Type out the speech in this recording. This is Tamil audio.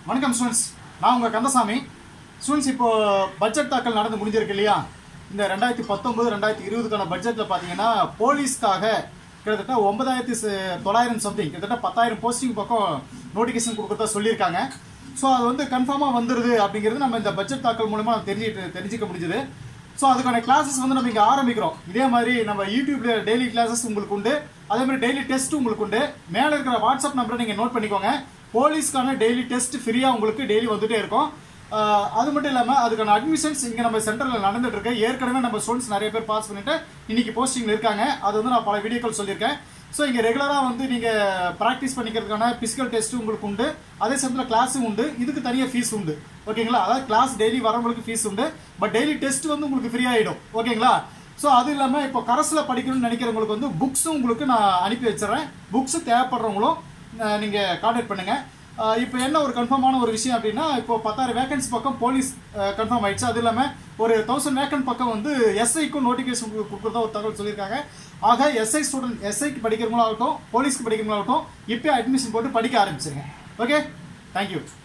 வணக்கம் ஸ்டூடெண்ட்ஸ் நான் உங்கள் கந்தசாமி ஸ்டூடெண்ட்ஸ் இப்போ பட்ஜெட் தாக்கல் நடந்து முடிஞ்சிருக்கு இல்லையா இந்த ரெண்டாயிரத்தி பத்தொன்பது ரெண்டாயிரத்தி இருபதுக்கான பட்ஜெட்டில் பார்த்தீங்கன்னா போலீஸ்க்காக கிட்டத்தட்ட ஒன்பதாயிரத்தி ச- தொள்ளாயிரம் சம்திங் கிட்டத்தட்ட பத்தாயிரம் போஸ்டிங் பக்கம் நோட்டிஃபிகேஷன் கொடுக்குறதா சொல்லியிருக்காங்க ஸோ அது வந்து கன்ஃபார்மாக வந்துடுது அப்படிங்கிறது நம்ம இந்த பட்ஜெட் தாக்கல் மூலமாக தெரிஞ்சுட்டு தெரிஞ்சுக்க முடிஞ்சுது ஸோ அதுக்கான கிளாஸஸ் வந்து நம்ம இங்கே ஆரம்பிக்கிறோம் இதே மாதிரி நம்ம யூடியூப்ல டெய்லி கிளாஸஸ் உங்களுக்கு உண்டு அதே மாதிரி டெய்லி டெஸ்ட் உங்களுக்கு உண்டு மேலே இருக்கிற வாட்ஸ்அப் நம்பரை நீங்கள் நோட் பண்ணிக்கோங்க போலீஸ்க்கான டெய்லி டெஸ்ட் ஃப்ரீயாக உங்களுக்கு டெய்லி வந்துட்டே இருக்கும் ஆஹ் அது மட்டும் இல்லாமல் அதுக்கான அட்மிஷன்ஸ் இங்கே நம்ம சென்டரில் நடந்துட்டு இருக்கு ஏற்கனவே நம்ம ஸ்டூடெண்ட்ஸ் நிறைய பேர் பாஸ் பண்ணிட்டு இன்னைக்கு போஸ்டிங்கில் இருக்காங்க அது வந்து நான் பல வீடியோக்கள் சொல்லியிருக்கேன் ஸோ இங்கே ரெகுலராக வந்து நீங்கள் ப்ராக்டிஸ் பண்ணிக்கிறதுக்கான பிசிக்கல் டெஸ்ட் உங்களுக்கு உண்டு அதே சமயத்தில் கிளாஸும் உண்டு இதுக்கு தனியாக ஃபீஸ் உண்டு ஓகேங்களா அதாவது கிளாஸ் டெய்லி வரவங்களுக்கு ஃபீஸ் உண்டு பட் டெய்லி டெஸ்ட் வந்து உங்களுக்கு ஃப்ரீ ஆகிடும் ஓகேங்களா ஸோ அது இல்லாமல் இப்போ கரஸில் படிக்கணும்னு நினைக்கிறவங்களுக்கு வந்து புக்ஸும் உங்களுக்கு நான் அனுப்பி வச்சிடுறேன் புக்ஸு தேவைப்படுறவங்களும் நீங்கள் கான்டாக்ட் பண்ணுங்கள் இப்போ என்ன ஒரு கன்ஃபார்மான ஒரு விஷயம் அப்படின்னா இப்போ பத்தாயிரம் வேகன்சி பக்கம் போலீஸ் கன்ஃபார்ம் ஆயிடுச்சு அது இல்லாமல் ஒரு தௌசண்ட் வேக்கன்ட் பக்கம் வந்து எஸ்ஐக்கும் நோட்டிஃபிகேஷன் கொடுக்குறதா ஒரு தகவல் சொல்லியிருக்காங்க ஆக எஸ்ஐ ஸ்டூடெண்ட் எஸ்ஐக்கு படிக்கிறவங்களாகட்டும் போலீஸ்க்கு படிக்கிறவங்களாகட்டும் இப்போ அட்மிஷன் போட்டு படிக்க ஆரம்பிச்சிருங்க ஓகே தேங்க்யூ